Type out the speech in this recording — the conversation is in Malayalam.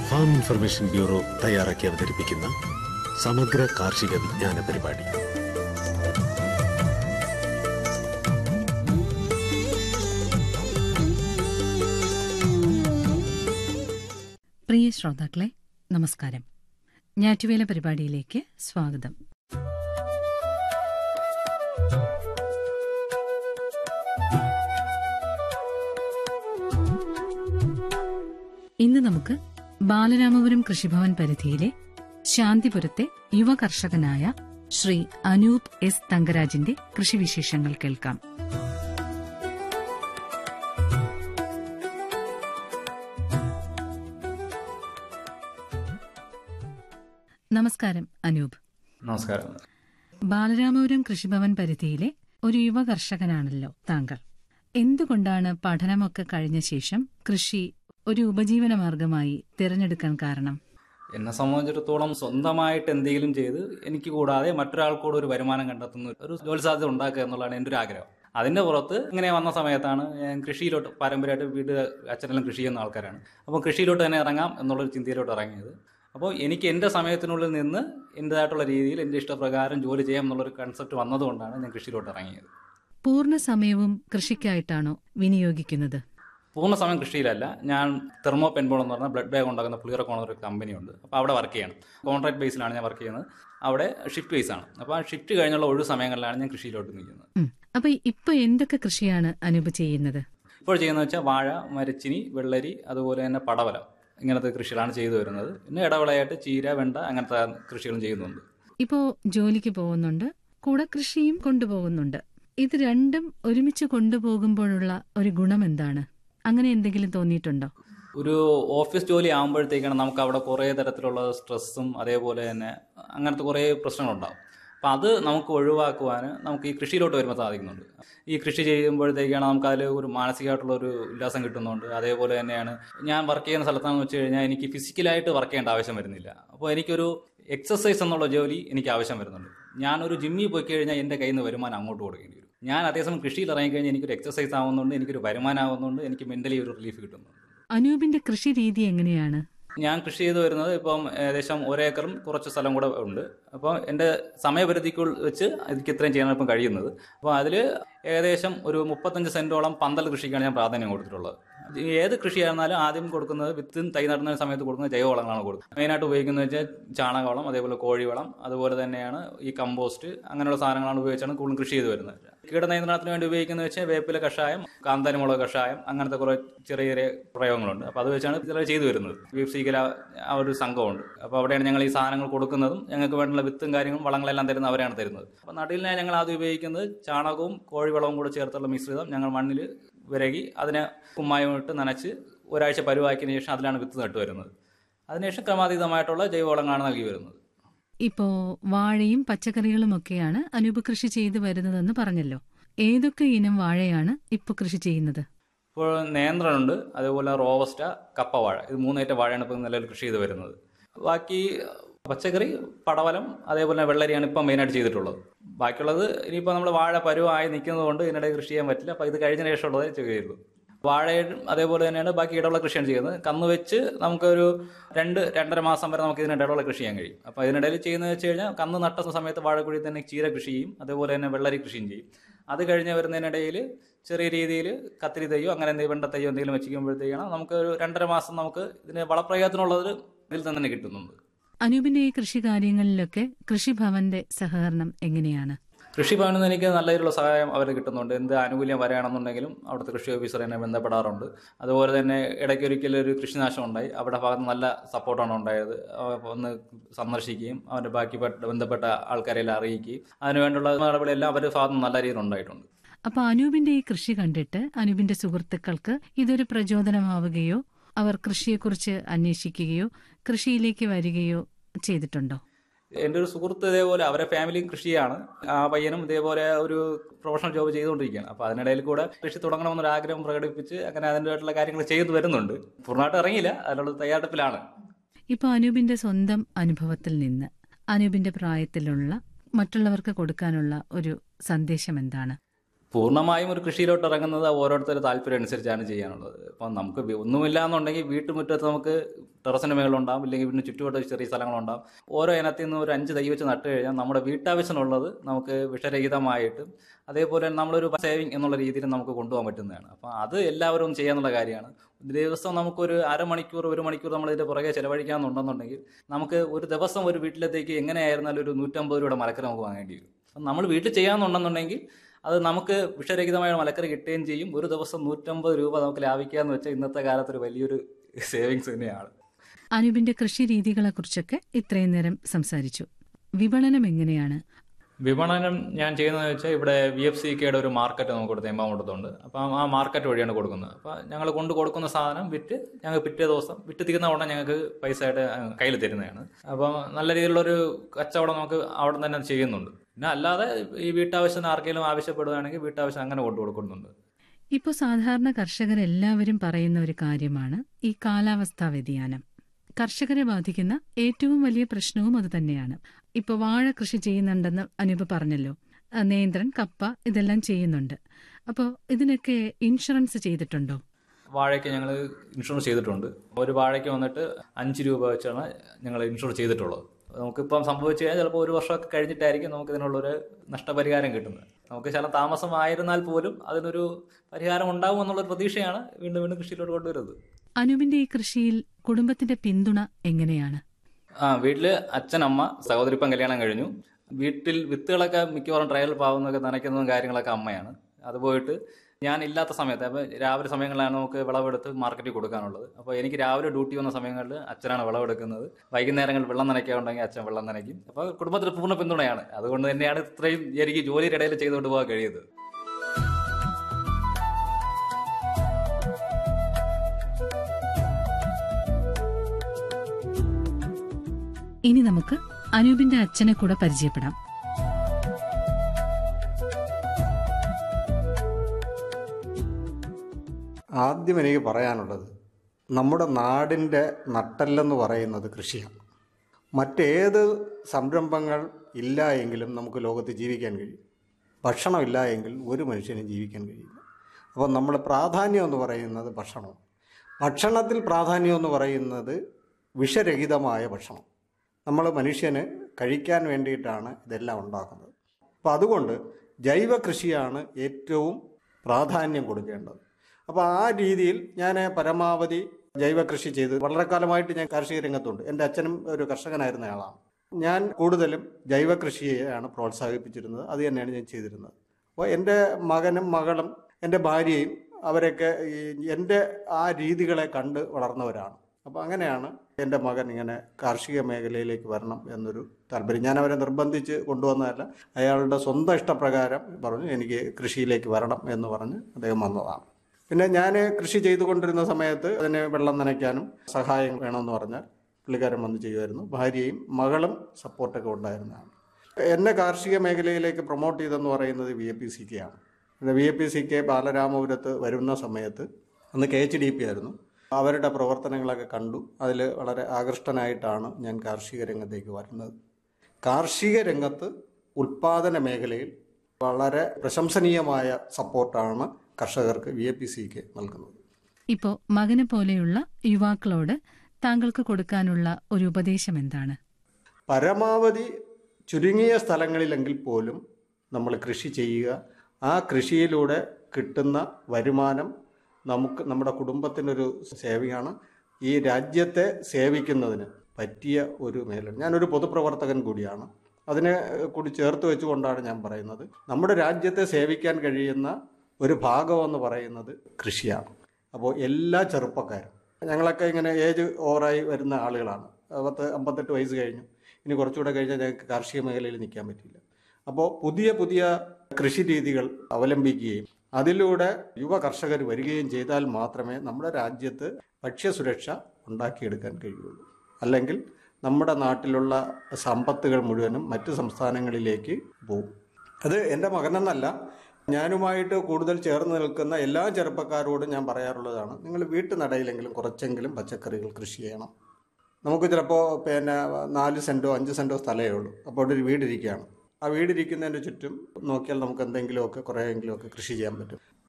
ഫാം ഇൻഫർമേഷൻ ബ്യൂറോ തയ്യാറാക്കി അവതരിപ്പിക്കുന്ന സമഗ്ര കാർഷിക വിജ്ഞാന പരിപാടി പ്രിയ ശ്രോതാക്കളെ നമസ്കാരം ഞാറ്റുവേല പരിപാടിയിലേക്ക് സ്വാഗതം ഇന്ന് നമുക്ക് ബാലരാമപുരം കൃഷിഭവൻ പരിധിയിലെ ശാന്തിപുരത്തെ യുവ കർഷകനായ ശ്രീ അനൂപ് എസ് തങ്കരാജിന്റെ കൃഷിവിശേഷങ്ങൾ കേൾക്കാം നമസ്കാരം അനൂപ് നമസ്കാരം ബാലരാമപുരം കൃഷിഭവൻ പരിധിയിലെ ഒരു യുവ കർഷകനാണല്ലോ താങ്കൾ എന്തുകൊണ്ടാണ് പഠനമൊക്കെ കഴിഞ്ഞ ശേഷം കൃഷി ഒരു ഉപജീവന മാർഗമായി തിരഞ്ഞെടുക്കാൻ കാരണം എന്നെ സംബന്ധിച്ചിടത്തോളം സ്വന്തമായിട്ട് എന്തെങ്കിലും ചെയ്ത് എനിക്ക് കൂടാതെ മറ്റൊരാൾക്കൂടെ ഒരു വരുമാനം കണ്ടെത്തുന്ന ഒരു ജോലി സാധ്യത ഉണ്ടാക്കുക എന്നുള്ളതാണ് എൻ്റെ ഒരു ആഗ്രഹം അതിൻ്റെ പുറത്ത് ഇങ്ങനെ വന്ന സമയത്താണ് ഞാൻ കൃഷിയിലോട്ട് പാരമ്പര്യമായിട്ട് വീട് അച്ഛനെല്ലാം കൃഷി ചെയ്യുന്ന ആൾക്കാരാണ് അപ്പോൾ കൃഷിയിലോട്ട് തന്നെ ഇറങ്ങാം എന്നുള്ളൊരു ചിന്തയിലോട്ട് ഇറങ്ങിയത് അപ്പോൾ എനിക്ക് എൻ്റെ സമയത്തിനുള്ളിൽ നിന്ന് എൻ്റെതായിട്ടുള്ള രീതിയിൽ എൻ്റെ ഇഷ്ടപ്രകാരം ജോലി ചെയ്യാം എന്നുള്ളൊരു കൺസെപ്റ്റ് വന്നതുകൊണ്ടാണ് ഞാൻ കൃഷിയിലോട്ട് ഇറങ്ങിയത് പൂർണ്ണ സമയവും കൃഷിക്കായിട്ടാണോ വിനിയോഗിക്കുന്നത് പൂർണ്ണ സമയം കൃഷിയിലല്ല ഞാൻ തെർമോ പെൻബോൾ എന്ന് പറഞ്ഞ ബ്ലഡ് ബാഗ് ഉണ്ടാക്കുന്ന പുളിയറക്കോണ ഒരു കമ്പനിയുണ്ട് അപ്പോൾ അവിടെ വർക്ക് ചെയ്യണം കോൺട്രാക്ട് ബേസിലാണ് ഞാൻ വർക്ക് ചെയ്യുന്നത് അവിടെ ഷിഫ്റ്റ് ബേസ് ആണ് അപ്പോൾ ആ ഷിഫ്റ്റ് കഴിഞ്ഞുള്ള ഒഴിവ് സമയങ്ങളിലാണ് ഞാൻ കൃഷിയിലോട്ട് നിൽക്കുന്നത് ഉം. അപ്പൊ ഇപ്പൊ എന്തൊക്കെ കൃഷിയാണ് അനൂപ് ചെയ്യുന്നത് ഇപ്പോൾ ചെയ്യുന്നത് വെച്ചാൽ വാഴ മരച്ചിനി വെള്ളരി അതുപോലെ തന്നെ പടവലം ഇങ്ങനത്തെ കൃഷികളാണ് ചെയ്തു വരുന്നത് പിന്നെ ഇടവിളയായിട്ട് ചീര വെണ്ട അങ്ങനത്തെ കൃഷികളും ചെയ്യുന്നുണ്ട് ഇപ്പോ ജോലിക്ക് പോകുന്നുണ്ട് കൂടെ കൃഷിയും കൊണ്ടുപോകുന്നുണ്ട് ഇത് രണ്ടും ഒരുമിച്ച് കൊണ്ടുപോകുമ്പോഴുള്ള ഒരു ഗുണം എന്താണ് അങ്ങനെ എന്തെങ്കിലും തോന്നിയിട്ടുണ്ടോ ഒരു ഓഫീസ് ജോലി ആകുമ്പോഴത്തേക്കാണ് നമുക്ക് അവിടെ കുറേ തരത്തിലുള്ള സ്ട്രെസ്സും അതേപോലെ തന്നെ അങ്ങനത്തെ കുറേ പ്രശ്നങ്ങളുണ്ടാവും അപ്പം അത് നമുക്ക് ഒഴിവാക്കുവാൻ നമുക്ക് ഈ കൃഷിയിലോട്ട് വരുമ്പോൾ സാധിക്കുന്നുണ്ട് ഈ കൃഷി ചെയ്യുമ്പോഴത്തേക്കാണ് നമുക്ക് അതിൽ ഒരു മാനസികമായിട്ടുള്ള ഒരു ഉല്ലാസം കിട്ടുന്നുണ്ട് അതേപോലെ തന്നെയാണ് ഞാൻ വർക്ക് ചെയ്യുന്ന സ്ഥലത്താണെന്ന് വെച്ച് കഴിഞ്ഞാൽ എനിക്ക് ഫിസിക്കലായിട്ട് വർക്ക് ചെയ്യേണ്ട ആവശ്യം വരുന്നില്ല അപ്പോൾ എനിക്കൊരു എക്സസൈസ് എന്നുള്ള ജോലി എനിക്ക് ആവശ്യം വരുന്നുണ്ട് ഞാനൊരു ജിമ്മിൽ പോയി കഴിഞ്ഞാൽ എൻ്റെ കയ്യിൽ നിന്ന് വരുമാനം അങ്ങോട്ട് കൊടുക്കേണ്ടി വരും ഞാൻ അതേസമയം കൃഷിയിൽ ഇറങ്ങിക്കഴിഞ്ഞാൽ എനിക്കൊരു എക്സസൈസ് ആവുന്നുണ്ട് എനിക്കൊരു വരുമാനം ആവുന്നുണ്ട് എനിക്ക് മെൻ്റലി ഒരു റിലീഫ് കിട്ടുന്നുണ്ട് അനൂപിന്റെ കൃഷി രീതി എങ്ങനെയാണ് ഞാൻ കൃഷി ചെയ്തു വരുന്നത് ഇപ്പം ഏകദേശം ഒരേക്കറും കുറച്ച് സ്ഥലം കൂടെ ഉണ്ട് അപ്പോൾ എൻ്റെ സമയപരിധിക്കുൾ വെച്ച് എനിക്ക് ഇത്രയും ചെയ്യാനാണ് ഇപ്പം കഴിയുന്നത് അപ്പോൾ അതിൽ ഏകദേശം ഒരു മുപ്പത്തഞ്ച് സെൻറ്റോളം പന്തൽ കൃഷിക്കാണ് ഞാൻ പ്രാധാന്യം കൊടുത്തിട്ടുള്ളത് ഏത് കൃഷിയായിരുന്നാലും ആദ്യം കൊടുക്കുന്നത് വിത്തും തൈ നടുന്ന സമയത്ത് കൊടുക്കുന്നത് ജൈവവളങ്ങളാണ് കൊടുക്കുന്നത് മെയിനായിട്ട് ഉപയോഗിക്കുന്നത് വെച്ചാൽ ചാണകവളം അതേപോലെ കോഴിവളം അതുപോലെ തന്നെയാണ് ഈ കമ്പോസ്റ്റ് അങ്ങനെയുള്ള സാധനങ്ങളാണ് ഉപയോഗിച്ചാണ് കൂടുതലും കൃഷി ചെയ്തു വരുന്നത് കീടനിയന്ത്രണത്തിന് വേണ്ടി ഉപയോഗിക്കുന്നത് വെച്ചാൽ വേപ്പില കഷായം കാന്താരിമുളക് കഷായം അങ്ങനത്തെ കുറേ ചെറിയ ചെറിയ പ്രയോഗങ്ങളുണ്ട് അപ്പോൾ അത് വെച്ചാണ് ചിലർ ചെയ്തു വരുന്നത് ബീഫ് സീകല ആ ഒരു സംഘമുണ്ട് അപ്പോൾ അവിടെയാണ് ഞങ്ങൾ ഈ സാധനങ്ങൾ കൊടുക്കുന്നതും ഞങ്ങൾക്ക് വേണ്ടുള്ള വിത്തും കാര്യങ്ങളും വളങ്ങളെല്ലാം തരുന്നത് അവരാണ് തരുന്നത് അപ്പോൾ നടിലിനെ ഞങ്ങൾ ആദ്യം ഉപയോഗിക്കുന്നത് ചാണകവും കോഴിവളവും കൂടെ ചേർത്തുള്ള മിശ്രിതം ഞങ്ങൾ മണ്ണിൽ വിരകി അതിനെ കുമ്മായമിട്ട് നനച്ച് ഒരാഴ്ച പരുവാക്കിയതിന് ശേഷം അതിലാണ് വിത്ത് നട്ടു വരുന്നത് അതിനുശേഷം ക്രമാതീതമായിട്ടുള്ള ജൈവവളങ്ങളാണ് നൽകി വരുന്നത് ഇപ്പോ വാഴയും പച്ചക്കറികളും ഒക്കെയാണ് അനൂപ് കൃഷി ചെയ്തു വരുന്നതെന്ന് പറഞ്ഞല്ലോ ഏതൊക്കെ ഇനം വാഴയാണ് ഇപ്പൊ കൃഷി ചെയ്യുന്നത് ഇപ്പോൾ നേന്ത്രനുണ്ട് അതേപോലെ റോവസ്റ്റ കപ്പവാഴ ഇത് മൂന്നേറ്റ വാഴയാണ് ഇപ്പോൾ നിലവിൽ കൃഷി ചെയ്ത് വരുന്നത് ബാക്കി പച്ചക്കറി പടവലം അതേപോലെ വെള്ളരിയാണ് ഇപ്പം മെയിനായിട്ട് ചെയ്തിട്ടുള്ളത് ബാക്കിയുള്ളത് ഇനിയിപ്പോൾ നമ്മൾ വാഴ പരുവായി നിൽക്കുന്നത് കൊണ്ട് ഇതിനിടെ കൃഷി ചെയ്യാൻ പറ്റില്ല അപ്പോൾ ഇത് കഴിഞ്ഞ ശേഷമുള്ളതേ ചെയ്യുള്ളൂ വാഴയും അതേപോലെ തന്നെയാണ് ബാക്കി ഇടമുള്ള കൃഷിയാണ് ചെയ്യുന്നത് കന്ന് വെച്ച് നമുക്കൊരു രണ്ട് രണ്ടര മാസം വരെ നമുക്ക് ഇതിനിടയിലുള്ള കൃഷി ചെയ്യാൻ കഴിയും അപ്പോൾ ഇതിനിടയിൽ ചെയ്യുന്നത് വെച്ച് കഴിഞ്ഞാൽ കന്ന് നട്ട സമയത്ത് വാഴക്കുഴി തന്നെ ചീര കൃഷി ചെയ്യും അതേപോലെ തന്നെ വെള്ളരി കൃഷിയും ചെയ്യും അത് കഴിഞ്ഞ് വരുന്നതിനിടയിൽ ചെറിയ രീതിയിൽ കത്തിരി തയ്യോ അങ്ങനെ എന്തെങ്കിലും വെണ്ട തയ്യോ എന്തെങ്കിലും വെച്ചിരിക്കുമ്പോഴത്തേക്കാണ് നമുക്ക് ഒരു രണ്ടര മാസം നമുക്ക് ഇതിന് വളപ്രയോഗത്തിനുള്ളത് ഇതിൽ തന്നെ കിട്ടുന്നുണ്ട് അനൂപിന്റെ ഈ കൃഷി കാര്യങ്ങളിലൊക്കെ കൃഷിഭവന്റെ സഹകരണം എങ്ങനെയാണ് കൃഷിഭവനിൽ നിന്ന് എനിക്ക് നല്ല രീതിയിലുള്ള സഹായം അവർ കിട്ടുന്നുണ്ട് എന്ത് ആനുകൂല്യം വരികയാണെന്നുണ്ടെങ്കിലും അവിടുത്തെ കൃഷി ഓഫീസർ എന്നെ ബന്ധപ്പെടാറുണ്ട് അതുപോലെ തന്നെ ഇടയ്ക്കൊരിക്കലും ഒരു കൃഷിനാശം ഉണ്ടായി അവിടെ ഭാഗത്ത് നല്ല സപ്പോർട്ടാണ് ഉണ്ടായത് അവ ഒന്ന് സന്ദർശിക്കുകയും അവരുടെ ബാക്കി പെട്ട- ബന്ധപ്പെട്ട ആൾക്കാരെല്ലാം അറിയിക്കുകയും അതിനുവേണ്ടിയുള്ള നടപടിയെല്ലാം അവരുടെ ഭാഗത്ത് നിന്ന് നല്ല രീതിയിൽ ഉണ്ടായിട്ടുണ്ട് അപ്പൊ അനൂപിന്റെ ഈ കൃഷി കണ്ടിട്ട് അനൂപിന്റെ സുഹൃത്തുക്കൾക്ക് ഇതൊരു പ്രചോദനമാവുകയോ അവർ കൃഷിയെക്കുറിച്ച് അന്വേഷിക്കുകയോ കൃഷിയിലേക്ക് വരികയോ ചെയ്തിട്ടുണ്ടോ എൻ്റെ ഒരു സുഹൃത്ത് ഇതേപോലെ അവരെ ഫാമിലിയും കൃഷിയാണ് ആ പയ്യനും ഇതേപോലെ ഒരു പ്രൊഫഷണൽ ജോബ് ചെയ്തുകൊണ്ടിരിക്കുകയാണ് അപ്പോൾ അതിനിടയിൽ കൂടെ കൃഷി തുടങ്ങണമെന്നൊരു ആഗ്രഹം പ്രകടിപ്പിച്ച് അങ്ങനെ അതിൻ്റെതായിട്ടുള്ള കാര്യങ്ങൾ ചെയ്തു വരുന്നുണ്ട് പൂർണ്ണമായിട്ട് ഇറങ്ങിയില്ല അതിനുള്ള തയ്യാറെടുപ്പിലാണ് ഇപ്പൊ അനൂപിന്റെ സ്വന്തം അനുഭവത്തിൽ നിന്ന് അനൂപിന്റെ പ്രായത്തിലുള്ള മറ്റുള്ളവർക്ക് കൊടുക്കാനുള്ള ഒരു സന്ദേശം എന്താണ് പൂർണ്ണമായും ഒരു കൃഷിയിലോട്ട് ഇറങ്ങുന്നത് ഓരോരുത്തരുടെ താല്പര്യം അനുസരിച്ചാണ് ചെയ്യാനുള്ളത് ഇപ്പം നമുക്ക് വി- ഒന്നുമില്ല എന്നുണ്ടെങ്കിൽ വീട്ടുമുറ്റത്ത് നമുക്ക് ടെറസിന് മേളുണ്ടാവും ഇല്ലെങ്കിൽ വീടിന് ചുറ്റുവട്ടം ചെറിയ സ്ഥലങ്ങളുണ്ടാവും ഓരോ ഇനത്തിൽ നിന്ന് ഒരു അഞ്ച് തൈ വെച്ച് നട്ട് കഴിഞ്ഞാൽ നമ്മുടെ വീട്ടാവശ്യത്തിനുള്ളത് നമുക്ക് വിഷരഹിതമായിട്ടും അതേപോലെ തന്നെ നമ്മളൊരു സേവിങ് എന്നുള്ള രീതിയിൽ നമുക്ക് കൊണ്ടുപോകാൻ പറ്റുന്നതാണ് അപ്പം അത് എല്ലാവരും ചെയ്യാന്നുള്ള കാര്യമാണ് ദിവസം നമുക്കൊരു അരമണിക്കൂർ ഒരു മണിക്കൂർ നമ്മൾ ഇതിന്റെ പുറകെ ചെലവഴിക്കാന്നുണ്ടെന്നുണ്ടെങ്കിൽ നമുക്ക് ഒരു ദിവസം ഒരു വീട്ടിലത്തേക്ക് എങ്ങനെയായിരുന്നാലും ഒരു നൂറ്റമ്പത് രൂപയുടെ മലക്കറി നമുക്ക് വാങ്ങേണ്ടി വരും അപ്പം നമ്മൾ വീട്ടിൽ ചെയ്യാമെന്നുണ്ടെന്നുണ്ടെങ്കിൽ അത് നമുക്ക് വിഷരഹിതമായ മലക്കറി കിട്ടുകയും ചെയ്യും ഒരു ദിവസം നൂറ്റമ്പത് രൂപ നമുക്ക് ലാഭിക്കാന്ന് വെച്ചാൽ ഇന്നത്തെ കാലത്ത് ഒരു വലിയൊരു സേവിങ്സ് തന്നെയാണ് അനൂപിന്റെ കൃഷി രീതികളെക്കുറിച്ചൊക്കെ ഇത്രയും നേരം സംസാരിച്ചു വിപണനം എങ്ങനെയാണ് വിപണനം ഞാൻ ചെയ്യുന്നതെന്ന് വെച്ചാൽ ഇവിടെ വി എഫ് സി കെയുടെ ഒരു മാർക്കറ്റ് നമുക്ക് കൊടുത്ത് എമ്പാമൂട്ടത്തുണ്ട് അപ്പം ആ മാർക്കറ്റ് വഴിയാണ് കൊടുക്കുന്നത് അപ്പം ഞങ്ങൾ കൊണ്ട് കൊടുക്കുന്ന സാധനം വിറ്റ് ഞങ്ങൾ പിറ്റേ ദിവസം വിറ്റ് തീർന്ന ഉടനെ ഞങ്ങൾക്ക് പൈസ ആയിട്ട് കയ്യിൽ തരുന്നതാണ് അപ്പം നല്ല രീതിയിലുള്ളൊരു കച്ചവടം നമുക്ക് അവിടെ തന്നെ ചെയ്യുന്നുണ്ട് പിന്നെ അല്ലാതെ ഈ വീട്ടാവശ്യത്തിന് ആർക്കെങ്കിലും ആവശ്യപ്പെടുകയാണെങ്കിൽ വീട്ടാവശ്യം അങ്ങനെ കൊണ്ടു കൊടുക്കുന്നുണ്ട് ഇപ്പോൾ സാധാരണ കർഷകരെല്ലാവരും പറയുന്ന ഒരു കാര്യമാണ് ഈ കാലാവസ്ഥാ വ്യതിയാനം കർഷകരെ ബാധിക്കുന്ന ഏറ്റവും വലിയ പ്രശ്നവും അത് തന്നെയാണ് ഇപ്പോൾ വാഴ കൃഷി ചെയ്യുന്നുണ്ടെന്ന് അനൂപ് പറഞ്ഞല്ലോ ആ, നേന്ത്രൻ കപ്പ ഇതെല്ലാം ചെയ്യുന്നുണ്ട് അപ്പോൾ ഇതിനൊക്കെ ഇൻഷുറൻസ് ചെയ്തിട്ടുണ്ടോ വാഴയ്ക്ക് ഞങ്ങൾ ഇൻഷുറൻസ് ചെയ്തിട്ടുണ്ട് ഒരു വാഴയ്ക്ക് വന്നിട്ട് അഞ്ച് രൂപ വെച്ചാണ് ഞങ്ങൾ ഇൻഷുർ ചെയ്തിട്ടുള്ളത് നമുക്കിപ്പം സംഭവിച്ചു കഴിഞ്ഞാൽ ചിലപ്പോൾ ഒരു വർഷമൊക്കെ കഴിഞ്ഞിട്ടായിരിക്കും നമുക്ക് ഇതിനുള്ളൊരു നഷ്ടപരിഹാരം കിട്ടുന്നത് നമുക്ക് ചില താമസമായിരുന്നാൽ പോലും അതിനൊരു പരിഹാരം ഉണ്ടാവും എന്നുള്ളൊരു പ്രതീക്ഷയാണ് വീണ്ടും വീണ്ടും കൃഷിയിലോട്ട് കൊണ്ടുവരുന്നത് അനൂപിന്റെ ഈ കൃഷിയിൽ കുടുംബത്തിന്റെ പിന്തുണ എങ്ങനെയാണ് ആ വീട്ടില് അച്ഛൻ അമ്മ സഹോദരിപ്പം കല്യാണം കഴിഞ്ഞു വീട്ടിൽ വിത്തുകളൊക്കെ മിക്കവാറും ട്രയൽ പാവുന്നതൊക്കെ നനയ്ക്കുന്നതും കാര്യങ്ങളൊക്കെ അമ്മയാണ് അത് പോയിട്ട് ഞാൻ ഇല്ലാത്ത സമയത്ത് അപ്പോൾ രാവിലെ സമയങ്ങളിലാണ് നമുക്ക് വിളവെടുത്ത് മാർക്കറ്റിൽ കൊടുക്കാനുള്ളത് അപ്പോൾ എനിക്ക് രാവിലെ ഡ്യൂട്ടി വന്ന സമയങ്ങളിൽ അച്ഛനാണ് വിളവെടുക്കുന്നത് വൈകുന്നേരങ്ങളിൽ വെള്ളം നനയ്ക്കാനുണ്ടെങ്കിൽ അച്ഛൻ വെള്ളം നനയ്ക്കും അപ്പോൾ കുടുംബത്തിൽ പൂർണ്ണ പിന്തുണയാണ് അതുകൊണ്ട് തന്നെയാണ് ഇത്രയും എനിക്ക് ജോലിയുടെ ഇടയിൽ ചെയ്തുകൊണ്ട് പോകാൻ കഴിയുന്നത് ഇനി നമുക്ക് അനൂപിന്റെ അച്ഛനെ കൂടെ പരിചയപ്പെടാം ആദ്യം എനിക്ക് പറയാനുള്ളത് നമ്മുടെ നാടിൻ്റെ നട്ടെല്ലെന്ന് പറയുന്നത് കൃഷിയാണ് മറ്റേത് സംരംഭങ്ങൾ ഇല്ല എങ്കിലും നമുക്ക് ലോകത്ത് ജീവിക്കാൻ കഴിയും ഭക്ഷണമില്ല എങ്കിൽ ഒരു മനുഷ്യനും ജീവിക്കാൻ കഴിയില്ല അപ്പോൾ നമ്മൾ പ്രാധാന്യം എന്ന് പറയുന്നത് ഭക്ഷണം ഭക്ഷണത്തിൽ പ്രാധാന്യം എന്ന് പറയുന്നത് വിഷരഹിതമായ ഭക്ഷണം നമ്മൾ മനുഷ്യന് കഴിക്കാൻ വേണ്ടിയിട്ടാണ് ഇതെല്ലാം ഉണ്ടാക്കുന്നത് അപ്പോൾ അതുകൊണ്ട് ജൈവ കൃഷിയാണ് ഏറ്റവും പ്രാധാന്യം കൊടുക്കേണ്ടത് അപ്പോൾ ആ രീതിയിൽ ഞാൻ പരമാവധി ജൈവ കൃഷി ചെയ്ത് വളരെ കാലമായിട്ട് ഞാൻ കാർഷിക രംഗത്തുണ്ട് എൻ്റെ അച്ഛനും ഒരു കർഷകനായിരുന്ന ആളാണ് ഞാൻ കൂടുതലും ജൈവ കൃഷിയെയാണ് പ്രോത്സാഹിപ്പിച്ചിരുന്നത് അത് തന്നെയാണ് ഞാൻ ചെയ്തിരുന്നത് അപ്പോൾ എൻ്റെ മകനും മകളും എൻ്റെ ഭാര്യയും അവരൊക്കെ ഈ എൻ്റെ ആ രീതികളെ കണ്ട് വളർന്നവരാണ് അപ്പോൾ അങ്ങനെയാണ് എൻ്റെ മകൻ ഇങ്ങനെ കാർഷിക മേഖലയിലേക്ക് വരണം എന്നൊരു താല്പര്യം ഞാൻ അവരെ നിർബന്ധിച്ച് കൊണ്ടുവന്നതല്ല അയാളുടെ സ്വന്തം ഇഷ്ടപ്രകാരം പറഞ്ഞു എനിക്ക് കൃഷിയിലേക്ക് വരണം എന്ന് പറഞ്ഞ് അദ്ദേഹം വന്നതാണ് പിന്നെ ഞാൻ കൃഷി ചെയ്തുകൊണ്ടിരുന്ന സമയത്ത് അതിന് വെള്ളം നനയ്ക്കാനും സഹായം വേണമെന്ന് പറഞ്ഞാൽ പുള്ളിക്കാരൻ വന്ന് ചെയ്യുമായിരുന്നു ഭാര്യയും മകളും സപ്പോർട്ടൊക്കെ ഉണ്ടായിരുന്നതാണ് എന്നെ കാർഷിക മേഖലയിലേക്ക് പ്രൊമോട്ട് ചെയ്തെന്ന് പറയുന്നത് V A P C K ആണ് V A P C K ബാലരാമപുരത്ത് വരുന്ന സമയത്ത് അന്ന് കെ എച്ച് ഡി പി ആയിരുന്നു അവരുടെ പ്രവർത്തനങ്ങളൊക്കെ കണ്ടു അതിൽ വളരെ ആകൃഷ്ടനായിട്ടാണ് ഞാൻ കാർഷിക രംഗത്തേക്ക് വരുന്നത് കാർഷിക രംഗത്ത് ഉൽപാദന മേഖലയിൽ വളരെ പ്രശംസനീയമായ സപ്പോർട്ടാണ് കർഷകർക്ക് വി എ പി സിക്ക് നൽകുന്നത് ഇപ്പോൾ മകനെ പോലെയുള്ള യുവാക്കളോട് താങ്കൾക്ക് കൊടുക്കാനുള്ള ഒരു ഉപദേശം എന്താണ് പരമാവധി ചുരുങ്ങിയ സ്ഥലങ്ങളിലെങ്കിൽ പോലും നമ്മൾ കൃഷി ചെയ്യുക ആ കൃഷിയിലൂടെ കിട്ടുന്ന വരുമാനം നമുക്ക് നമ്മുടെ കുടുംബത്തിനൊരു സേവയാണ് ഈ രാജ്യത്തെ സേവിക്കുന്നതിന് പറ്റിയ ഒരു മേഖല ഞാനൊരു പൊതുപ്രവർത്തകൻ കൂടിയാണ് അതിനെ കൂടി ചേർത്ത് വെച്ചുകൊണ്ടാണ് ഞാൻ പറയുന്നത് നമ്മുടെ രാജ്യത്തെ സേവിക്കാൻ കഴിയുന്ന ഒരു ഭാഗമെന്ന് പറയുന്നത് കൃഷിയാണ് അപ്പോൾ എല്ലാ ചെറുപ്പക്കാരും ഞങ്ങളൊക്കെ ഇങ്ങനെ ഏജ് ഓവറായി വരുന്ന ആളുകളാണ് പത്ത് അമ്പത്തെട്ട് വയസ്സ് കഴിഞ്ഞു ഇനി കുറച്ചുകൂടെ കഴിഞ്ഞാൽ ഞങ്ങൾക്ക് കാർഷിക മേഖലയിൽ നിൽക്കാൻ പറ്റില്ല അപ്പോൾ പുതിയ പുതിയ കൃഷി രീതികൾ അവലംബിക്കുകയും അതിലൂടെ യുവ കർഷകർ വരികയും ചെയ്താൽ മാത്രമേ നമ്മുടെ രാജ്യത്ത് ഭക്ഷ്യസുരക്ഷ ഉണ്ടാക്കിയെടുക്കാൻ കഴിയുള്ളൂ അല്ലെങ്കിൽ നമ്മുടെ നാട്ടിലുള്ള സമ്പത്തുകൾ മുഴുവനും മറ്റ് സംസ്ഥാനങ്ങളിലേക്ക് പോകും അത് എൻ്റെ മകനെന്നല്ല ഞാനുമായിട്ട് കൂടുതൽ ചേർന്ന് നിൽക്കുന്ന എല്ലാ ചെറുപ്പക്കാരോടും ഞാൻ പറയാറുള്ളതാണ് നിങ്ങൾ വീട്ടുനടയിലെങ്കിലും കുറച്ചെങ്കിലും പച്ചക്കറികൾ കൃഷി ചെയ്യണം നമുക്ക് ചിലപ്പോൾ പിന്നെ നാല് സെൻറ്റോ അഞ്ച് സെൻറ്റോ സ്ഥലമേ ഉള്ളൂ അപ്പോൾ ഒരു വീടിരിക്കുകയാണ് ആ വീടിരിക്കുന്നതിൻ്റെ ചുറ്റും നോക്കിയാൽ നമുക്ക് എന്തെങ്കിലുമൊക്കെ കുറേയെങ്കിലുമൊക്കെ കൃഷി ചെയ്യാൻ പറ്റും